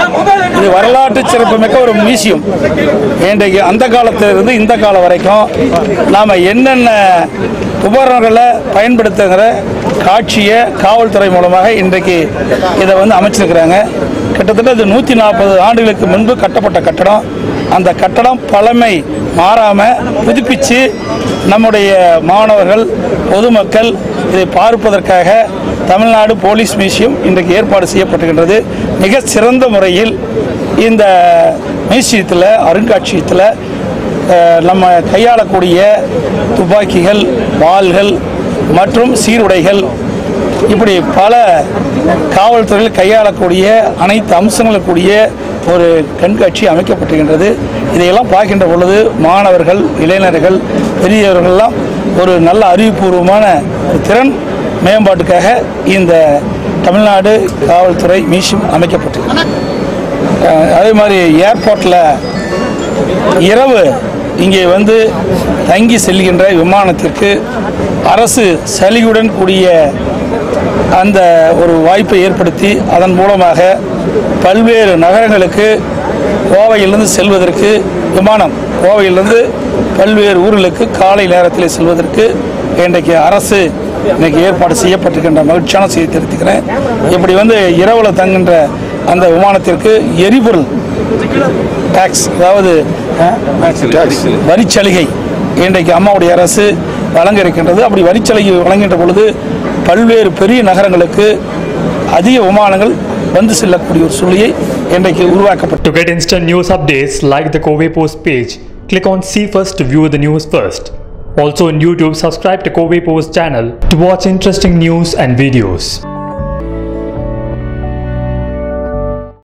இது வரலாற்று சிறப்புமிக்க ஒரு மியூசியம் இன்றைக்கு அந்த காலத்திலிருந்து இந்த காலம் வரைக்கும் நாம் என்னென்ன உபகரணங்களை பயன்படுத்துகிற காட்சியை காவல்துறை மூலமாக இன்றைக்கு இதை வந்து அமைச்சிருக்கிறாங்க கிட்டத்தட்ட இது நூற்றி நாற்பது ஆண்டுகளுக்கு முன்பு கட்டப்பட்ட கட்டடம் அந்த கட்டடம் பழமை மாறாமல் புதுப்பிச்சு நம்முடைய மாணவர்கள் பொதுமக்கள் இதை பார்ப்பதற்காக தமிழ்நாடு போலீஸ் மியூசியம் இன்றைக்கு ஏற்பாடு செய்யப்பட்டுகின்றது மிக சிறந்த முறையில் இந்த மியூசியத்தில் அருங்காட்சியகத்தில் அஹ், நம்ம கையாளக்கூடிய துப்பாக்கிகள் வாள்கள் மற்றும் சீருடைகள் இப்படி பல காவல்துறையில் கையாளக்கூடிய அனைத்து அம்சங்களும் கூடிய ஒரு கண்காட்சி அமைக்கப்பட்டிருக்கின்றது இதையெல்லாம் பார்க்கின்ற பொழுது மாணவர்கள் இளைஞர்கள் பெரியவர்கள்லாம் ஒரு நல்ல அறிவுபூர்வமான ஒரு திறன் மேம்பாட்டுக்காக இந்த தமிழ்நாடு காவல்துறை மியூசியம் அமைக்கப்பட்டிருக்கு அஹ் அதே மாதிரி ஏர்போர்ட்டில் இரவு இங்கே வந்து தங்கி செல்கின்ற விமானத்திற்கு அரசு சலுகையுடன் கூடிய அந்த ஒரு வாய்ப்பை ஏற்படுத்தி அதன் மூலமாக பல்வேறு நகரங்களுக்கு கோவையிலிருந்து செல்வதற்கு விமானம் கோவையிலிருந்து பல்வேறு ஊர்களுக்கு காலை நேரத்தில் செல்வதற்கு இன்றைக்கு அரசு இன்னைக்கு ஏற்பாடு செய்யப்பட்டிருக்கின்ற மகிழ்ச்சியான செய்தி தெரிவித்துக்கிறேன் இப்படி வந்து இரவில் தங்குகின்ற அந்த விமானத்திற்கு எரிபொருள் டாக்ஸ் அதாவது வரிச்சலுகை இன்றைக்கு அம்மாவுடைய அரசு வழங்க இருக்கின்றது அப்படி வரிச்சலுகை வழங்குகின்ற பொழுது பல்வேறு பெரிய நகரங்களுக்கு அதிக விமானங்கள் வந்து செல்லக்கூடிய ஒரு சூழ்நிலை இன்றைக்கு உருவாக்கப்பட்டு To get instant news updates, like the Covey Post page. Click on See First to view the news first. Also on YouTube, subscribe to Covey Post channel to watch interesting news and videos.